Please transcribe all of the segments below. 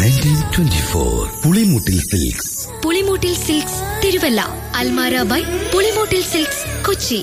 Nineteen twenty four Pulimoottil silks Pulimoottil silks Thiruvalla Almara by Pulimoottil silks Kochi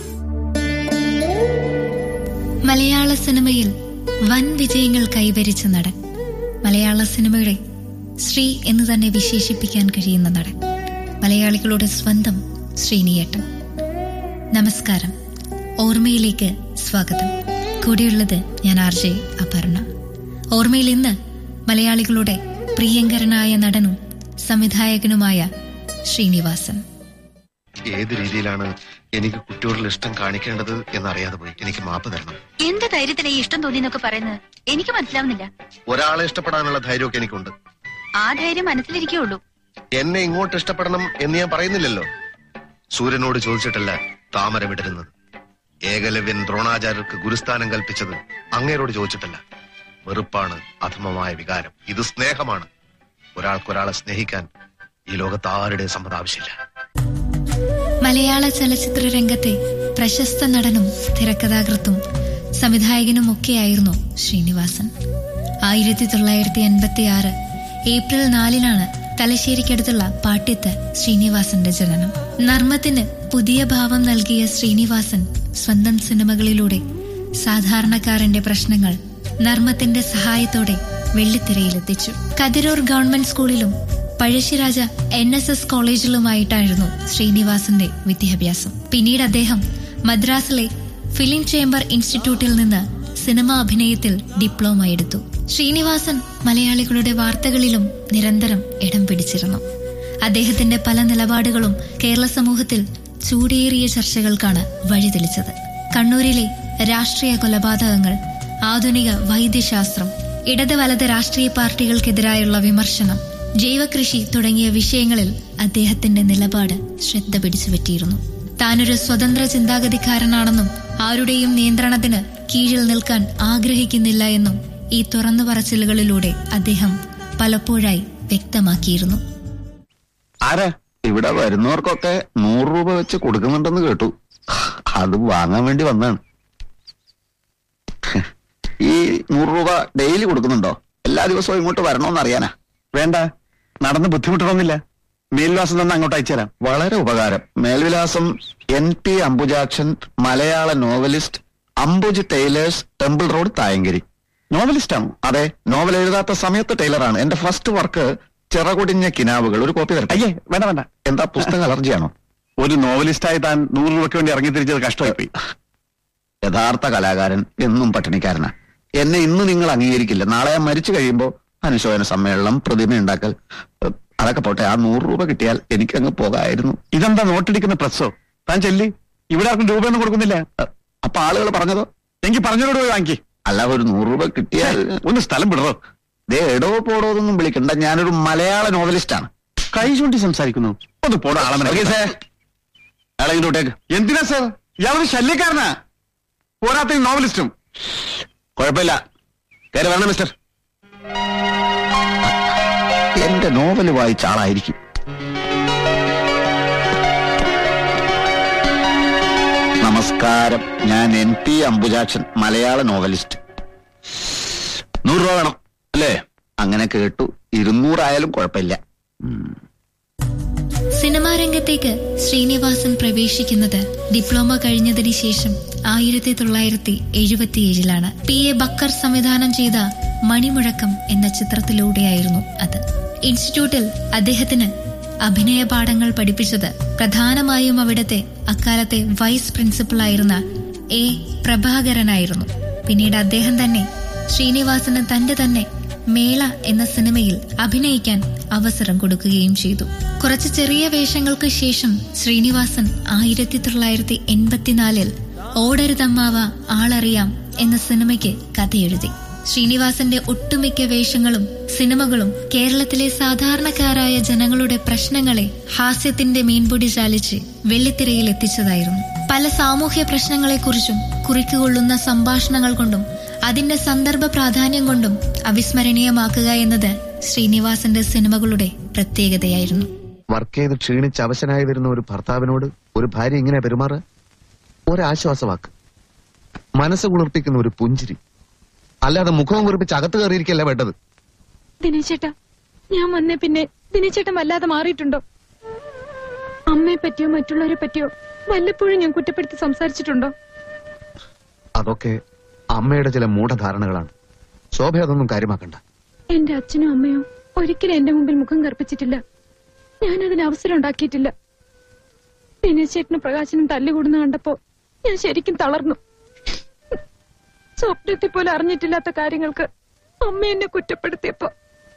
മലയാള സിനിമയിൽ വൻ വിജയങ്ങൾ കൈവരിച്ച നടൻ മലയാള സിനിമയുടെ ശ്രീ എന്ന് തന്നെ വിശേഷിപ്പിക്കാൻ കഴിയുന്ന നടൻ മലയാളികളുടെ സ്വന്തം ശ്രീനിയേട്ടൻ നമസ്കാരം ഓർമ്മയിലേക്ക് സ്വാഗതം കൂടെയുള്ളത് ഞാൻ ആർ ജെ അപർണ ഓർമ്മയിൽ ഇന്ന് മലയാളികളുടെ പ്രിയങ്കരനായ നടനും സംവിധായകനുമായ ശ്രീനിവാസൻ ഏത് രീതിയിലാണ് എനിക്ക് കുട്ടിയോടുള്ള ഇഷ്ടം കാണിക്കേണ്ടത് എന്നറിയാതെ പോയി എനിക്ക് മാപ്പ് തരണം എന്ത് ധൈര്യത്തിനാ ഈ ഇഷ്ടം തോന്നിയെന്നൊക്കെ പറയുന്നത് എനിക്ക് മനസ്സിലാവുന്നില്ല ഒരാളെ ഇഷ്ടപ്പെടാനുള്ള ധൈര്യമൊക്കെ എനിക്കുണ്ട് ആ ധൈര്യം മനസ്സിലിരിക്കുള്ളൂ എന്നെ ഇങ്ങോട്ട് ഇഷ്ടപ്പെടണം എന്ന് ഞാൻ പറയുന്നില്ലല്ലോ സൂര്യനോട് ചോദിച്ചിട്ടല്ല താമര വിടരുന്നത് ഏകലവ്യൻ ദ്രോണാചാര്യർക്ക് ഗുരുസ്ഥാനം കൽപ്പിച്ചത് അങ്ങേരോട് ചോദിച്ചിട്ടല്ല വെറുപ്പാണ് അധമമായ വികാരം ഇത് സ്നേഹമാണ് ഒരാൾക്കൊരാളെ സ്നേഹിക്കാൻ ഈ ലോകത്ത് ആരുടെ സമ്മതം ആവശ്യമില്ല മലയാള ചലച്ചിത്ര രംഗത്തെ പ്രശസ്ത നടനും തിരക്കഥാകൃത്തും സംവിധായകനും ഒക്കെയായിരുന്നു ശ്രീനിവാസൻ ആയിരത്തി തൊള്ളായിരത്തി എൺപത്തി ആറ് ഏപ്രിൽ നാലിനാണ് തലശ്ശേരിക്കടുത്തുള്ള പാട്യത്ത് ശ്രീനിവാസന്റെ ജനനം നർമ്മത്തിന് പുതിയ ഭാവം നൽകിയ ശ്രീനിവാസൻ സ്വന്തം സിനിമകളിലൂടെ സാധാരണക്കാരന്റെ പ്രശ്നങ്ങൾ നർമ്മത്തിന്റെ സഹായത്തോടെ വെള്ളിത്തിരയിലെത്തിച്ചു കതിരൂർ ഗവൺമെന്റ് സ്കൂളിലും പഴശ്ശിരാജ എൻ എസ് എസ് കോളേജിലുമായിട്ടായിരുന്നു ശ്രീനിവാസന്റെ വിദ്യാഭ്യാസം പിന്നീട് അദ്ദേഹം മദ്രാസിലെ ഫിലിം ചേംബർ ഇൻസ്റ്റിറ്റ്യൂട്ടിൽ നിന്ന് സിനിമാ അഭിനയത്തിൽ ഡിപ്ലോമ എടുത്തു ശ്രീനിവാസൻ മലയാളികളുടെ വാർത്തകളിലും നിരന്തരം ഇടം പിടിച്ചിരുന്നു അദ്ദേഹത്തിന്റെ പല നിലപാടുകളും കേരള സമൂഹത്തിൽ ചൂടേറിയ ചർച്ചകൾക്കാണ് വഴിതെളിച്ചത് കണ്ണൂരിലെ രാഷ്ട്രീയ കൊലപാതകങ്ങൾ ആധുനിക വൈദ്യശാസ്ത്രം ഇടത് വലത് രാഷ്ട്രീയ പാർട്ടികൾക്കെതിരായുള്ള വിമർശനം ജൈവകൃഷി തുടങ്ങിയ വിഷയങ്ങളിൽ അദ്ദേഹത്തിന്റെ നിലപാട് ശ്രദ്ധ പിടിച്ചുപറ്റിയിരുന്നു താനൊരു സ്വതന്ത്ര ചിന്താഗതിക്കാരനാണെന്നും ആരുടെയും നിയന്ത്രണത്തിന് കീഴിൽ നിൽക്കാൻ ആഗ്രഹിക്കുന്നില്ല എന്നും ഈ തുറന്നു പറച്ചിലുകളിലൂടെ അദ്ദേഹം പലപ്പോഴായി വ്യക്തമാക്കിയിരുന്നു ആരാ ഇവിടെ വരുന്നവർക്കൊക്കെ നൂറ് രൂപ വെച്ച് കൊടുക്കുന്നുണ്ടെന്ന് കേട്ടു അത് വാങ്ങാൻ വേണ്ടി വന്നാണ് ഈ നൂറ് രൂപ ഡെയിലി കൊടുക്കുന്നുണ്ടോ എല്ലാ ദിവസവും ഇങ്ങോട്ട് വരണമെന്ന് അറിയാനാ വേണ്ട നടന്ന് ബുദ്ധിമുട്ടണമെന്നില്ല മേൽവാസം തന്നെ അങ്ങോട്ട് അയച്ചുതരാം വളരെ ഉപകാരം മേൽവിലാസം എൻ പി അംബുജാക്ഷൻ മലയാള novelist Ambuj tailors temple road Thayankari novelist ആണോ അതെ നോവൽ എഴുതാത്ത സമയത്ത് ടൈലറാണ് എന്റെ ഫസ്റ്റ് വർക്ക് ചിറകൊടിഞ്ഞ കിനാവുകൾ ഒരു കോപ്പി തരട്ടെ അയ്യേ വേണ്ട വേണ്ട എന്താ പുസ്തകം അലർജിയാണോ ഒരു നോവലിസ്റ്റായി താൻ നൂറ് രൂപയ്ക്ക് വേണ്ടി ഇറങ്ങി തിരിച്ചത് കഷ്ടമായി യഥാർത്ഥ കലാകാരൻ എന്നും പട്ടിണിക്കാരനാ എന്നെ ഇന്ന് നിങ്ങൾ അംഗീകരിക്കില്ല നാളെ ഞാൻ മരിച്ചു കഴിയുമ്പോ അനുശോചന സമ്മേളനം പ്രതിമ ഉണ്ടാക്കൽ ഏഹ്, അതൊക്കെ പോട്ടെ ആ നൂറ് രൂപ കിട്ടിയാൽ എനിക്കങ്ങ് പോകായിരുന്നു ഇതെന്താ നോട്ടടിക്കുന്ന പ്രസ്സോ താൻ ചെല്ലി ഇവിടെ ആർക്കും രൂപയൊന്നും കൊടുക്കുന്നില്ല ഏഹ്, അപ്പൊ ആളുകൾ പറഞ്ഞതോ എങ്കിൽ പറഞ്ഞോട് പോയി വാങ്ങിക്കേ അല്ല ഒരു നൂറ് രൂപ കിട്ടിയാൽ ഒന്ന് സ്ഥലം വിടറോ ദേ എടോ പോടോ എന്നൊന്നും വിളിക്കണ്ട ഞാനൊരു മലയാള നോവലിസ്റ്റാണ് കൈ ചൂണ്ടി സംസാരിക്കുന്നു ഒന്ന് പോടാ അയാളെ ഇങ്ങോട്ടേക്ക് എന്തിനാ സർ ഇയാളൊരു ശല്യക്കാരനാ പോരാത്ത നോവലിസ്റ്റും കുഴപ്പമില്ല കയറി വരണം മിസ്റ്റർ എന്റെ നോവൽ വായിച്ച ആളായിരിക്കും നമസ്കാരം ഞാൻ എൻ പി അംബുജാക്ഷൻ മലയാള നോവലിസ്റ്റ് നൂറ് രൂപ വേണം അല്ലേ അങ്ങനെ കേട്ടു ഇരുന്നൂറായാലും കുഴപ്പമില്ല സിനിമാ രംഗത്തേക്ക് ശ്രീനിവാസൻ പ്രവേശിക്കുന്നത് ഡിപ്ലോമ കഴിഞ്ഞതിന് ശേഷം ആയിരത്തി തൊള്ളായിരത്തി എഴുപത്തിയേഴിലാണ് പി എ ബക്കർ സംവിധാനം ചെയ്ത മണിമുഴക്കം എന്ന ചിത്രത്തിലൂടെയായിരുന്നു അത് ഇൻസ്റ്റിറ്റ്യൂട്ടിൽ അദ്ദേഹത്തിന് അഭിനയ പാഠങ്ങൾ പഠിപ്പിച്ചത് പ്രധാനമായും അവിടുത്തെ അക്കാലത്തെ വൈസ് പ്രിൻസിപ്പളായിരുന്ന എ പ്രഭാകരനായിരുന്നു പിന്നീട് അദ്ദേഹം തന്നെ ശ്രീനിവാസന് തന്റെ തന്നെ മേള എന്ന സിനിമയിൽ അഭിനയിക്കാൻ അവസരം കൊടുക്കുകയും ചെയ്തു കുറച്ച് ചെറിയ വേഷങ്ങൾക്ക് ശേഷം ശ്രീനിവാസൻ ആയിരത്തി തൊള്ളായിരത്തി എൺപത്തിനാലിൽ ഓടരുതമ്മാവ ആളറിയാം എന്ന സിനിമയ്ക്ക് കഥയെഴുതി ശ്രീനിവാസന്റെ ഒട്ടുമിക്ക വേഷങ്ങളും സിനിമകളും കേരളത്തിലെ സാധാരണക്കാരായ ജനങ്ങളുടെ പ്രശ്നങ്ങളെ ഹാസ്യത്തിന്റെ മീൻപൊടി ചാലിച്ച് വെള്ളിത്തിരയിൽ എത്തിച്ചതായിരുന്നു പല സാമൂഹ്യ പ്രശ്നങ്ങളെക്കുറിച്ചും കുറിക്കുകൊള്ളുന്ന സംഭാഷണങ്ങൾ കൊണ്ടും അതിന്റെ സന്ദർഭ പ്രാധാന്യം കൊണ്ടും അവിസ്മരണീയമാക്കുക എന്നത് ശ്രീനിവാസന്റെ സിനിമകളുടെ പ്രത്യേകതയായിരുന്നു വർക്ക് ചെയ്ത് ക്ഷീണിച്ച് അവശനായി വരുന്ന ഒരു ഭർത്താവിനോട് ഒരു ഭാര്യ ഇങ്ങനെ പെരുമാറുക ഒരാശ്വാസവാക്ക് മനസ്സ് കുളിർപ്പിക്കുന്ന ഒരു പുഞ്ചിരി അല്ലാതെ മുഖവും കുറിപ്പിച്ച് അകത്ത് കയറിയിരിക്കല്ല വേണ്ടത് ദിനേശേട്ടാ ഞാൻ വന്നേ പിന്നെ ദിനേശേട്ടൻ വല്ലാതെ മാറിയിട്ടുണ്ടോ അമ്മയെ പറ്റിയോ മറ്റുള്ളവരെ പറ്റിയോ വല്ലപ്പോഴും ഞാൻ കുറ്റപ്പെടുത്തി സംസാരിച്ചിട്ടുണ്ടോ അതൊക്കെ അമ്മയുടെ ചില മൂഢധാരണകളാണ് ശോഭ അതൊന്നും കാര്യമാക്കണ്ട എന്റെ അച്ഛനും അമ്മയോ ഒരിക്കലും എന്റെ മുമ്പിൽ മുഖം കറുപ്പിച്ചിട്ടില്ല ഞാൻ അതിന് അവസരം ഉണ്ടാക്കിയിട്ടില്ല ദിനേശേട്ടന് പ്രകാശനും തല്ലുകൂടുന്ന കണ്ടപ്പോ ഞാൻ ശരിക്കും തളർന്നു സ്വപ്നത്തെ പോലെ അറിഞ്ഞിട്ടില്ലാത്ത കാര്യങ്ങൾക്ക് അമ്മ എന്നെ കുറ്റപ്പെടുത്തിയപ്പോ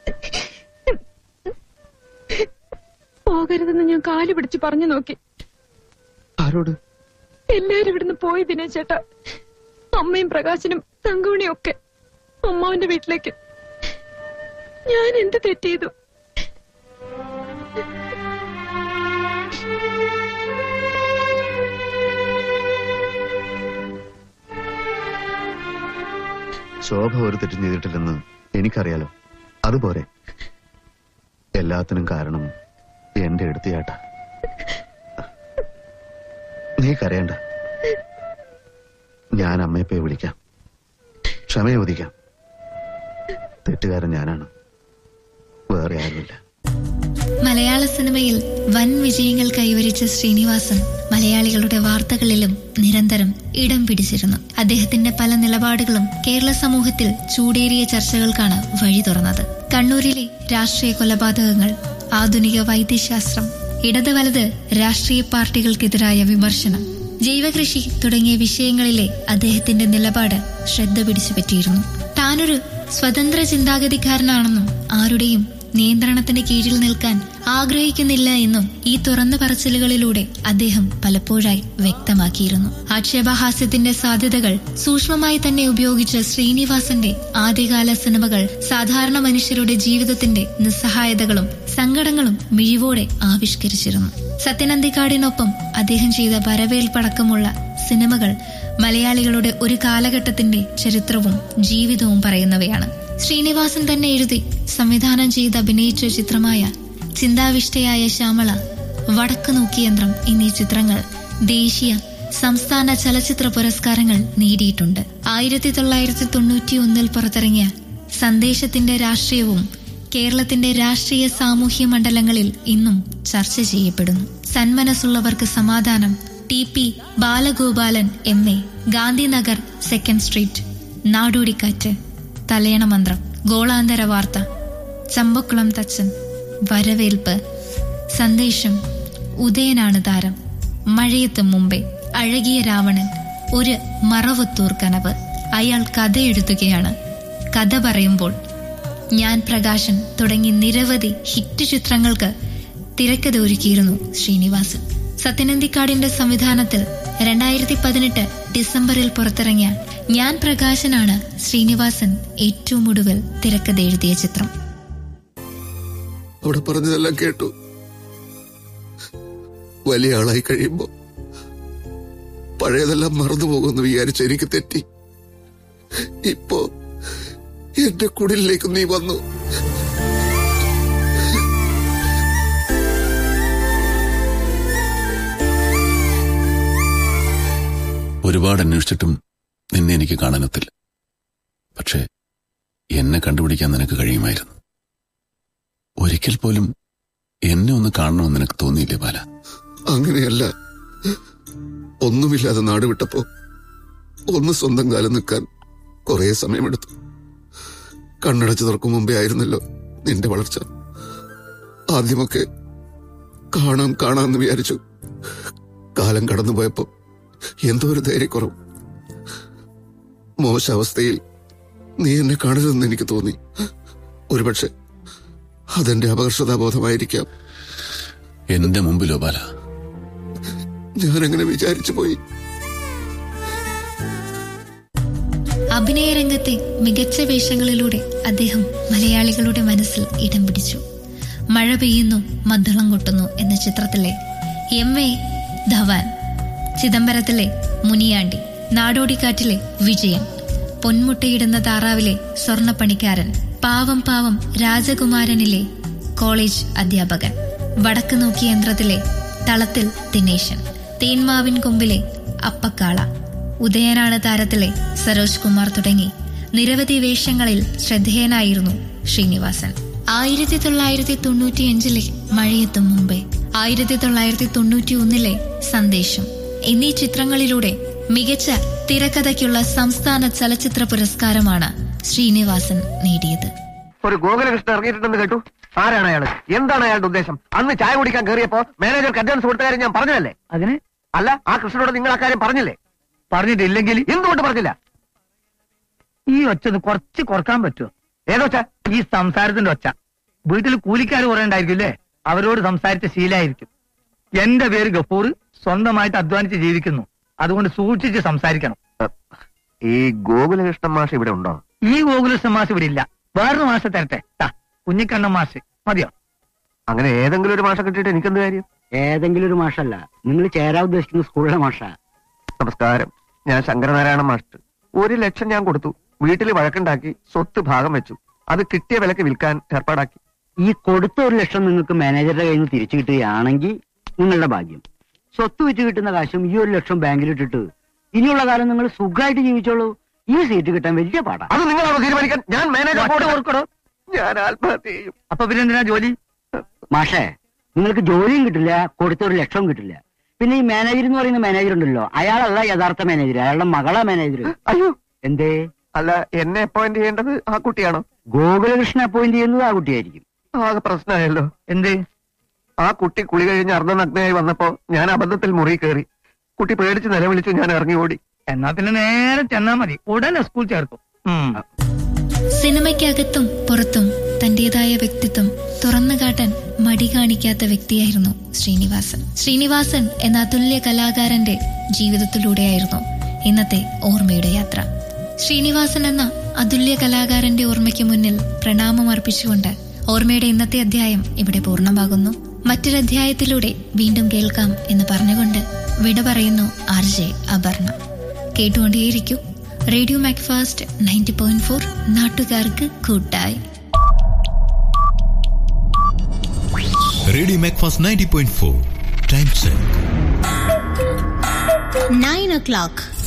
പോകരുതെന്ന് ഞാൻ കാല് പിടിച്ച് പറഞ്ഞു നോക്കി ആരോട് എല്ലാരും ഇവിടുന്ന് പോയി ദിനേശേട്ടാ അമ്മയും പ്രകാശനും തങ്കമണിയും ഒക്കെ അമ്മാവന്റെ വീട്ടിലേക്ക് ഞാൻ എന്ത് തെറ്റ് ചെയ്തു ശോഭ ഒരു തെറ്റും ചെയ്തിട്ടില്ലെന്ന് എനിക്കറിയാലോ അതുപോരെ എല്ലാത്തിനും കാരണം എന്റെ എടുത്തിയാട്ട നീ കരയണ്ട ഞാൻ അമ്മയെ പോയി വിളിക്കാം ക്ഷമ ചോദിക്കാം തെറ്റുകാരൻ ഞാനാണ് വേറെ ആരുമില്ല മലയാള സിനിമയിൽ വൻ വിജയങ്ങൾ കൈവരിച്ച ശ്രീനിവാസൻ മലയാളികളുടെ വാർത്തകളിലും നിരന്തരം ഇടം പിടിച്ചിരുന്നു അദ്ദേഹത്തിന്റെ പല നിലപാടുകളും കേരള സമൂഹത്തിൽ ചൂടേറിയ ചർച്ചകൾക്കാണ് വഴി തുറന്നത് കണ്ണൂരിലെ രാഷ്ട്രീയ കൊലപാതകങ്ങൾ ആധുനിക വൈദ്യശാസ്ത്രം ഇടത് വലത് രാഷ്ട്രീയ പാർട്ടികൾക്കെതിരായ വിമർശനം ജൈവകൃഷി തുടങ്ങിയ വിഷയങ്ങളിലെ അദ്ദേഹത്തിന്റെ നിലപാട് ശ്രദ്ധ പിടിച്ചു പറ്റിയിരുന്നു താനൊരു സ്വതന്ത്ര ചിന്താഗതിക്കാരനാണെന്നും ആരുടെയും നിയന്ത്രണത്തിന് കീഴിൽ നിൽക്കാൻ ആഗ്രഹിക്കുന്നില്ല എന്നും ഈ തുറന്ന പറച്ചിലുകളിലൂടെ അദ്ദേഹം പലപ്പോഴായി വ്യക്തമാക്കിയിരുന്നു ആക്ഷേപഹാസ്യത്തിന്റെ സാധ്യതകൾ സൂക്ഷ്മമായി തന്നെ ഉപയോഗിച്ച ശ്രീനിവാസന്റെ ആദ്യകാല സിനിമകൾ സാധാരണ മനുഷ്യരുടെ ജീവിതത്തിന്റെ നിസ്സഹായതകളും സങ്കടങ്ങളും മിഴിവോടെ ആവിഷ്കരിച്ചിരുന്നു സത്യനന്ദിക്കാടിനൊപ്പം അദ്ദേഹം ചെയ്ത വരവേൽപ്പടക്കമുള്ള സിനിമകൾ മലയാളികളുടെ ഒരു കാലഘട്ടത്തിന്റെ ചരിത്രവും ജീവിതവും പറയുന്നവയാണ് ശ്രീനിവാസൻ തന്നെ എഴുതി സംവിധാനം ചെയ്ത് അഭിനയിച്ച ചിത്രമായ ചിന്താവിഷ്ടയായ ശ്യാമള വടക്ക് നോക്കിയന്ത്രം എന്നീ ചിത്രങ്ങൾ ദേശീയ സംസ്ഥാന ചലച്ചിത്ര പുരസ്കാരങ്ങൾ നേടിയിട്ടുണ്ട് ആയിരത്തി തൊള്ളായിരത്തി തൊണ്ണൂറ്റി ഒന്നിൽ പുറത്തിറങ്ങിയ സന്ദേശത്തിന്റെ രാഷ്ട്രീയവും കേരളത്തിന്റെ രാഷ്ട്രീയ സാമൂഹ്യ മണ്ഡലങ്ങളിൽ ഇന്നും ചർച്ച ചെയ്യപ്പെടുന്നു Sanmanassullavarkku Samadhanam T P Balagopalan M A Gandhinagar second street Nadodikkattu Thalayana Manthram ഗോളാന്തര വാർത്ത ചമ്പക്കുളം തച്ചൻ വരവേൽപ്പ് സന്ദേശം ഉദയനാണ് താരം മഴയത്ത് മുമ്പേ അഴകിയ രാവണൻ ഒരു മറവത്തൂർ കനവ് അയാൾ കഥ എഴുതുകയാണ് കഥ പറയുമ്പോൾ ഞാൻ പ്രകാശൻ തുടങ്ങി നിരവധി ഹിറ്റ് ചിത്രങ്ങൾക്ക് തിരക്കഥ ഒരുക്കിയിരുന്നു ശ്രീനിവാസൻ സത്യനന്ദിക്കാടിന്റെ സംവിധാനത്തിൽ രണ്ടായിരത്തി പതിനെട്ട് ഡിസംബറിൽ പുറത്തിറങ്ങിയ ഞാൻ പ്രകാശനാണ് ശ്രീനിവാസൻ ഏറ്റവും ഒടുവിൽ തിരക്കഥ എഴുതിയ ചിത്രം അവിടെ പറഞ്ഞതെല്ലാം കേട്ടു വലിയ ആളായി കഴിയുമ്പോ പഴയതെല്ലാം മറന്നുപോകുമെന്ന് വിചാരിച്ച എനിക്ക് തെറ്റി ഇപ്പോ എന്റെ കുടിലേക്ക് നീ വന്നു ഒരുപാട് അന്വേഷിച്ചിട്ടും നിന്നെ എനിക്ക് കാണാനെത്തില്ല പക്ഷേ എന്നെ കണ്ടുപിടിക്കാൻ നിനക്ക് കഴിയുമായിരുന്നു ഒരിക്കൽ പോലും എന്നെ ഒന്ന് കാണണമെന്ന് നിനക്ക് തോന്നിയില്ലേ ബാല അങ്ങനെയല്ല ഒന്നുമില്ലാതെ നാട് വിട്ടപ്പോ ഒന്ന് സ്വന്തം കാലം നിൽക്കാൻ കുറെ സമയമെടുത്തു കണ്ണടച്ചു തുറക്കും മുമ്പേ ആയിരുന്നല്ലോ നിന്റെ വളർച്ച ആദ്യമൊക്കെ കാണാം കാണാമെന്ന് വിചാരിച്ചു കാലം കടന്നുപോയപ്പോ എന്തോ ഒരു ധൈര്യക്കുറവ് മോശാവസ്ഥയിൽ നീ എന്നെ കാണരുതെന്ന് എനിക്ക് തോന്നി ഒരുപക്ഷെ അതെന്റെ അപകർഷതാബോധമായിരിക്കാം എന്റെ മുമ്പിലോ ബാല ഞാനങ്ങനെ വിചാരിച്ചു പോയി അഭിനയരംഗത്തെ മികച്ച വേഷങ്ങളിലൂടെ അദ്ദേഹം മലയാളികളുടെ മനസ്സിൽ ഇടം പിടിച്ചു മഴ പെയ്യുന്നു മദ്ദളം കൊട്ടുന്നു എന്ന ചിത്രത്തിലെ എം എ ധവാൻ ചിദംബരത്തിലെ മുനിയാണ്ടി നാടോടിക്കാറ്റിലെ വിജയൻ പൊന്മുട്ടയിടുന്ന താറാവിലെ സ്വർണപ്പണിക്കാരൻ പാവം പാവം രാജകുമാരനിലെ കോളേജ് അധ്യാപകൻ വടക്ക് നോക്കി യന്ത്രത്തിലെ തളത്തിൽ ദിനേശൻ തേന്മാവിൻ കൊമ്പിലെ അപ്പക്കാള ഉദയനാണ് താരത്തിലെ സരോജ് കുമാർ തുടങ്ങി നിരവധി വേഷങ്ങളിൽ ശ്രദ്ധേയനായിരുന്നു ശ്രീനിവാസൻ ആയിരത്തി തൊള്ളായിരത്തി തൊണ്ണൂറ്റിയഞ്ചിലെ മഴയെത്തും മുമ്പേ ആയിരത്തി തൊള്ളായിരത്തി തൊണ്ണൂറ്റി ഒന്നിലെ സന്ദേശം എന്നീ ചിത്രങ്ങളിലൂടെ മികച്ച തിരക്കഥയ്ക്കുള്ള സംസ്ഥാന ചലച്ചിത്ര പുരസ്കാരമാണ് ശ്രീനിവാസൻ നേടിയത് ഒരു ഗോകുലകൃഷ്ണൻ ഇറങ്ങിയിട്ടുണ്ടെന്ന് കേട്ടു ആരാണ് അയാൾ എന്താണ് അയാളുടെ ഉദ്ദേശം അന്ന് ചായ കുടിക്കാൻ കയറിയപ്പോ മാനേജർക്ക് അഡ്വാൻസ് കൊടുത്ത കാര്യം ഞാൻ പറഞ്ഞതല്ലേ അതിന് അല്ല ആ കൃഷ്ണനോട് നിങ്ങൾ ആ കാര്യം പറഞ്ഞില്ലേ പറഞ്ഞിട്ടില്ലെങ്കിൽ എന്തുകൊണ്ട് പറഞ്ഞില്ല ഈ ഒച്ച ഒന്ന് കുറച്ച് കുറക്കാൻ പറ്റുമോ ഏതൊച്ച ഈ സംസാരത്തിന്റെ ഒച്ച വീട്ടിൽ കൂലിക്കാർ കുറെ ഉണ്ടായിരിക്കില്ലേ അവരോട് സംസാരിച്ച ശീലായിരിക്കും എന്റെ പേര് ഗഫൂർ സ്വന്തമായിട്ട് അധ്വാനിച്ച് ജീവിക്കുന്നു അതുകൊണ്ട് സൂക്ഷിച്ച് സംസാരിക്കണം ഈ ഗോകുലകൃഷ്ണൻ മാഷ് ഇവിടെ ഉണ്ടോ ഈ ഗോകുലകൃഷ്ണൻ മാഷ് ഇവിടെ ഇല്ല വേറൊരു മാഷ തരട്ടെ ട്ടാ, കുഞ്ഞിക്കണ്ണൻ മാഷ് മതിയോ അങ്ങനെ ഏതെങ്കിലും ഒരു മാഷ കിട്ടിയിട്ട് എനിക്കെന്ത് കാര്യം ഏതെങ്കിലും ഒരു മാഷല്ല നിങ്ങൾ ചേരാൻ ഉദ്ദേശിക്കുന്ന സ്കൂളിലെ മാഷ നമസ്കാരം ഞാൻ ശങ്കരനാരായണ മാസ്റ്റർ ഒരു ലക്ഷം ഞാൻ കൊടുത്തു വീട്ടിൽ വഴക്കുണ്ടാക്കി സ്വത്ത് ഭാഗം വെച്ചു അത് കിട്ടിയ വിലക്ക് വിൽക്കാൻ ഏർപ്പാടാക്കി ഈ കൊടുത്ത ഒരു ലക്ഷം നിങ്ങൾക്ക് മാനേജറുടെ കയ്യിൽ നിന്ന് തിരിച്ചു കിട്ടുകയാണെങ്കിൽ നിങ്ങളുടെ ഭാഗ്യം സ്വത്ത് വെച്ച് കിട്ടുന്ന കാശും ഈ ഒരു ലക്ഷം ബാങ്കിലിട്ടിട്ട് ഇനിയുള്ള കാലം നിങ്ങൾ സുഖമായിട്ട് ജീവിച്ചോളൂ ഈ സീറ്റ് കിട്ടാൻ വലിയ പാടാ അത് നിങ്ങളാണോ തീരുമാനിക്കാൻ ഞാൻ മാനേജർ ഒറ്റ ഓർക്കടോ ഞാൻ ആത്മഹത്യ ചെയ്യും അപ്പൊ പിന്നെ എന്തിനാ ജോലി മാഷേ നിങ്ങൾക്ക് ജോലിയും കിട്ടില്ല കൊടുത്ത ഒരു ലക്ഷവും കിട്ടില്ല പിന്നെ ഈ മാനേജർ എന്ന് പറയുന്ന മാനേജർ ഉണ്ടല്ലോ അയാളല്ല യഥാർത്ഥ മാനേജർ അയാളുടെ മകളാ മാനേജർ അയ്യോ എന്തേ അല്ല എന്നെ അപ്പോയിന്റ് ചെയ്യേണ്ടത് ആ കുട്ടിയാണോ ഗോകുലകൃഷ്ണൻ അപ്പോയിന്റ് ചെയ്യുന്നത് ആ കുട്ടിയായിരിക്കും ആകെ പ്രശ്നമായല്ലോ എന്ത് ആ കുട്ടി കുളി കഴിഞ്ഞ് അർദ്ധനഗ്നയായി വന്നപ്പോ ഞാൻ അബദ്ധത്തിൽ മുറി കയറി കുട്ടി പേടിച്ച് നിലവിളിച്ചു ഞാൻ ഇറങ്ങി ഓടി എന്നാ പിന്നെ നേരെ ചെന്നാ മതി ഉടനെ സ്കൂൾ ചേർക്കും ഉം. സിനിമയ്ക്കകത്തും പുറത്തും തന്റേതായ വ്യക്തിത്വം തുറന്നു കാട്ടാൻ മടി കാണിക്കാത്ത വ്യക്തിയായിരുന്നു ശ്രീനിവാസൻ ശ്രീനിവാസൻ എന്ന അതുല്യ കലാകാരന്റെ ജീവിതത്തിലൂടെയായിരുന്നു ഇന്നത്തെ ഓർമ്മയുടെ യാത്ര ശ്രീനിവാസൻ എന്ന അതുല്യ കലാകാരന്റെ ഓർമ്മയ്ക്ക് മുന്നിൽ പ്രണാമം അർപ്പിച്ചുകൊണ്ട് ഓർമ്മയുടെ ഇന്നത്തെ അധ്യായം ഇവിടെ പൂർണ്ണമാകുന്നു മറ്റൊരു അധ്യായത്തിലൂടെ വീണ്ടും കേൾക്കാം എന്ന് പറഞ്ഞുകൊണ്ട് വിട പറയുന്നു ആർ ജെ അപർണ കേട്ടുകൊണ്ടേയിരിക്കൂ radio Macfast ninety point four നാട്ടുകാർക്ക് കൂട്ടായി radio Macfast ninety point four time check nine O clock